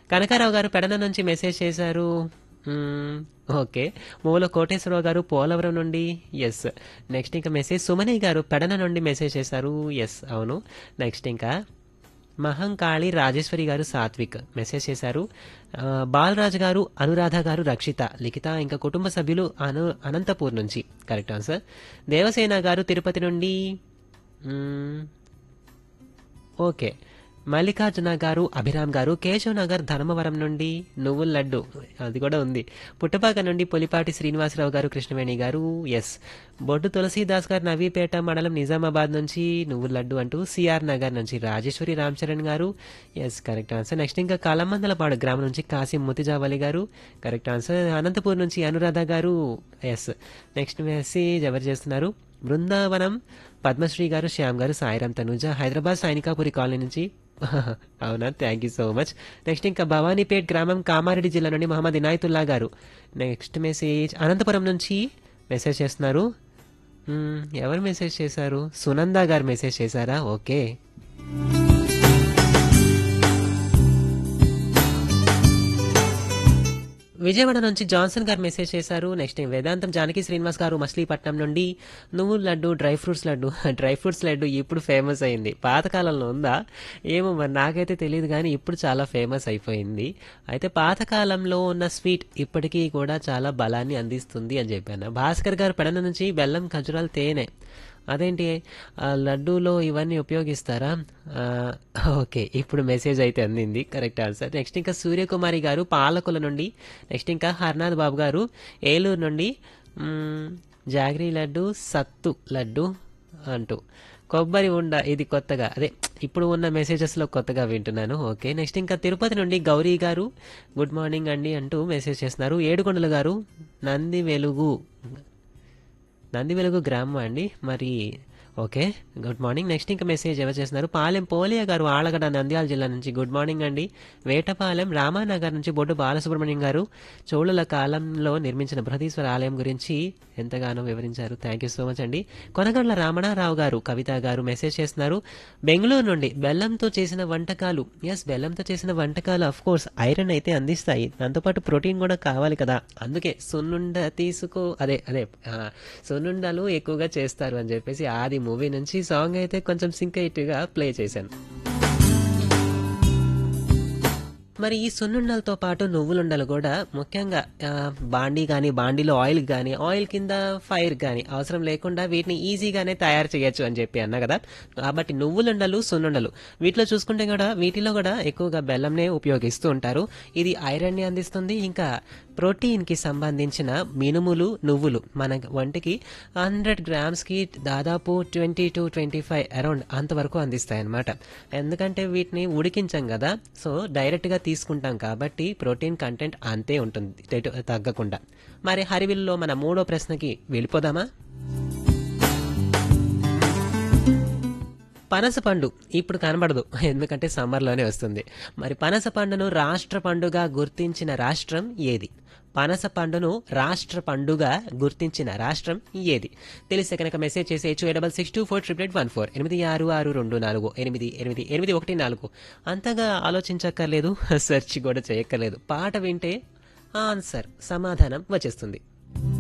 కనకారావు గారు పెడన నుంచి మెసేజ్ చేశారు మ్మ్, ఓకే మూల కోటేశ్వరరావు గారు పోలవరం నుండి ఎస్ నెక్స్ట్ ఇంకా మెసేజ్ సుమని గారు పెడన నుండి మెసేజ్ చేశారు ఎస్ అవును నెక్స్ట్ ఇంకా మహంకాళి రాజేశ్వరి గారు సాత్విక్ మెసేజ్ చేశారు ఆ, బాలరాజు గారు అనురాధ గారు రక్షిత లిఖిత ఇంకా కుటుంబ సభ్యులు అను అనంతపూర్ నుంచి కరెక్ట్ ఆన్సర్ దేవసేన గారు తిరుపతి నుండి మ్మ్, ఓకే మల్లికార్జున గారు అభిరామ్ గారు కేశవ్ నగర్ ధర్మవరం నుండి నువ్వుల లడ్డు అది కూడా ఉంది పుట్టపాక నుండి పొలిపాటి శ్రీనివాసరావు గారు కృష్ణవేణి గారు ఎస్ బొడ్డు తులసీదాస్ గారు నవీపేట మండలం నిజామాబాద్ నుంచి నువ్వుల లడ్డు అంటూ సిఆర్ నగర్ నుంచి రాజేశ్వరి రామ్ చరణ్ గారు ఎస్ కరెక్ట్ ఆన్సర్ నెక్స్ట్ ఇంకా కలమందలపాడు గ్రామం నుంచి కాసిం ముతిజావలి గారు కరెక్ట్ ఆన్సర్ అనంతపూర్ నుంచి అనురాధ గారు ఎస్ నెక్స్ట్ మెసేజ్ ఎవరు చేస్తున్నారు బృందావనం పద్మశ్రీ గారు శ్యామ్ గారు సాయిరామ్ తనుజ హైదరాబాద్ సైనికాపురి కాలనీ నుంచి అవునా thank you so much next ఇంకా భవానీపేట్ గ్రామం కామారెడ్డి జిల్లా నుండి మహమ్మద్ ఇనాయతుల్లా గారు నెక్స్ట్ మెసేజ్ అనంతపురం నుంచి మెసేజ్ చేస్తున్నారు మ్మ్, ఎవరు మెసేజ్ చేశారు సునంద గారు మెసేజ్ చేశారా ఓకే విజయవాడ నుంచి జాన్సన్ గారు మెసేజ్ చేశారు నెక్స్ట్ వేదాంతం జానకి శ్రీనివాస్ గారు మచిలీపట్నం నుండి నువ్వుల laddu dry fruits laddu dry fruits laddu ఇప్పుడు ఫేమస్ అయింది పాతకాలంలో ఉందా ఏమో మరి నాకైతే తెలియదు కానీ ఇప్పుడు చాలా ఫేమస్ అయిపోయింది అయితే పాతకాలంలో ఉన్న స్వీట్ ఇప్పటికీ కూడా చాలా బలాన్ని అందిస్తుంది అని చెప్పాను భాస్కర్ గారు పెడన నుంచి బెల్లం ఖజురాలు తేనె అదేంటి ఆ, లడ్డూలో ఇవన్నీ ఉపయోగిస్తారా ఆ, ఓకే ఇప్పుడు మెసేజ్ అయితే అందింది కరెక్ట్ ఆన్సర్ నెక్స్ట్ ఇంకా సూర్యకుమారి గారు పాలకుల నుండి నెక్స్ట్ ఇంకా హర్నాథ్ బాబు గారు ఏలూరు నుండి మ్మ్, జాగరీ లడ్డు సత్తు లడ్డు అంటూ కొబ్బరి ఉండ ఇది కొత్తగా అదే ఇప్పుడు ఉన్న మెసేజెస్లో కొత్తగా వింటున్నాను ఓకే నెక్స్ట్ ఇంకా తిరుపతి నుండి గౌరీ గారు గుడ్ మార్నింగ్ అండి అంటూ మెసేజ్ చేస్తున్నారు ఏడుకొండల గారు నంది వెలుగు నంది వెలుగు గ్రామం అండి మరి ఓకే గుడ్ మార్నింగ్ నెక్స్ట్ ఇంకా మెసేజ్ ఎవరు చేస్తున్నారు పాలెం పోలియా గారు ఆలగడ నంద్యాల జిల్లా నుంచి గుడ్ మార్నింగ్ అండి వేటపాలెం రామానగర్ నుంచి బొడ్డు బాలసుబ్రహ్మణ్యం గారు చోళుల కాలంలో నిర్మించిన బృహదీశ్వర ఆలయం గురించి ఎంతగానో వివరించారు థ్యాంక్ యూ సో మచ్ అండి కొనగండ్ల రమణారావు గారు కవిత గారు మెసేజ్ చేస్తున్నారు బెంగళూరు నుండి బెల్లంతో చేసిన వంటకాలు ఎస్ బెల్లంతో చేసిన వంటకాలు అఫ్ కోర్స్ ఐరన్ అయితే అందిస్తాయి దాంతోపాటు ప్రోటీన్ కూడా కావాలి కదా అందుకే సున్నుండ తీసుకో అదే అదే ఆ, సున్నుండలు ఎక్కువగా చేస్తారు అని చెప్పేసి ఆది మూవీ నుంచి సాంగ్ అయితే కొంచెం సింకైట్గా ప్లే చేశాను మరి ఈ సున్నుండలతో పాటు నువ్వులుండలు కూడా ముఖ్యంగా ఆ, బాండీ కానీ బాండీలో ఆయిల్ కానీ ఆయిల్ కింద ఫైర్ కానీ అవసరం లేకుండా వీటిని ఈజీగానే తయారు చేయొచ్చు అని చెప్పి అన్నా కదా కాబట్టి నువ్వులుండలు సున్నుండలు వీటిలో చూసుకుంటే కూడా వీటిలో కూడా ఎక్కువగా బెల్లంనే ఉపయోగిస్తూ ఉంటారు ఇది ఐరన్ని అందిస్తుంది ఇంకా ప్రోటీన్కి సంబంధించిన మినుములు నువ్వులు మన వంటికి హండ్రెడ్ గ్రామ్స్కి దాదాపు twenty to twenty five around అంతవరకు అందిస్తాయి అన్నమాట ఎందుకంటే వీటిని ఉడికించాం కదా సో డైరెక్ట్గా తీసుకుంటాం కాబట్టి ప్రోటీన్ కంటెంట్ అంతే ఉంటుంది తెటు- తగ్గకుండా మరి హరివిల్లో మన మూడో ప్రశ్నకి వెళ్ళిపోదామా పనస పండు ఇప్పుడు కనబడదు ఎందుకంటే సమ్మర్లోనే వస్తుంది మరి పనస పండును రాష్ట్ర పండుగ గుర్తించిన రాష్ట్రం ఏది పనస పండును రాష్ట్ర పండుగ గుర్తించిన రాష్ట్రం ఏది తెలిస్తే కనుక మెసేజ్ చేసేయచ్చు double six two four triple eight one four ఎనిమిది ఆరు ఆరు రెండు నాలుగు ఎనిమిది ఎనిమిది ఎనిమిది ఒకటి నాలుగు అంతగా ఆలోచించక్కర్లేదు సెర్చ్ కూడా చేయక్కర్లేదు పాట వింటే ఆన్సర్ సమాధానం వచ్చేస్తుంది